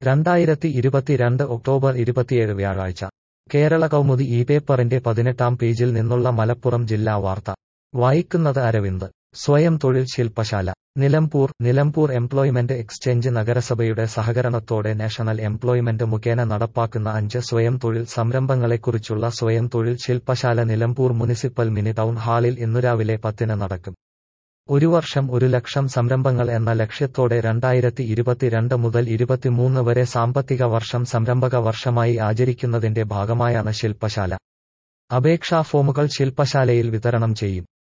രണ്ടായിരത്തി ഇരുപത്തിരണ്ട് ഒക്ടോബർ ഇരുപത്തിയേഴ് വ്യാഴാഴ്ച കേരള കൗമുദി ഈ പേപ്പറിന്റെ പതിനെട്ടാം പേജിൽ നിന്നുള്ള മലപ്പുറം ജില്ലാ വാർത്ത വായിക്കുന്നത് അരവിന്ദ് സ്വയം തൊഴിൽ ശില്പശാല നിലമ്പൂർ നിലമ്പൂർ എംപ്ലോയ്മെന്റ് എക്സ്ചേഞ്ച് നഗരസഭയുടെ സഹകരണത്തോടെ നാഷണൽ എംപ്ലോയ്മെന്റ് മുഖേന നടപ്പാക്കുന്ന അഞ്ച് സ്വയം തൊഴിൽ സംരംഭങ്ങളെക്കുറിച്ചുള്ള സ്വയം തൊഴിൽ ശില്പശാല നിലമ്പൂർ മുനിസിപ്പൽ മിനി ടൗൺ ഹാളിൽ ഇന്നു രാവിലെ പത്തിന് നടക്കും ഒരു വർഷം ഒരു ലക്ഷം സംരംഭങ്ങൾ എന്ന ലക്ഷ്യത്തോടെ രണ്ടായിരത്തി ഇരുപത്തിരണ്ട് മുതൽ ഇരുപത്തിമൂന്ന് വരെ സാമ്പത്തിക വർഷം സംരംഭക വർഷമായി ആചരിക്കുന്നതിന്റെ ഭാഗമായാണ് ശില്പശാല അപേക്ഷാ ഫോമുകൾ ശില്പശാലയിൽ വിതരണം ചെയ്യും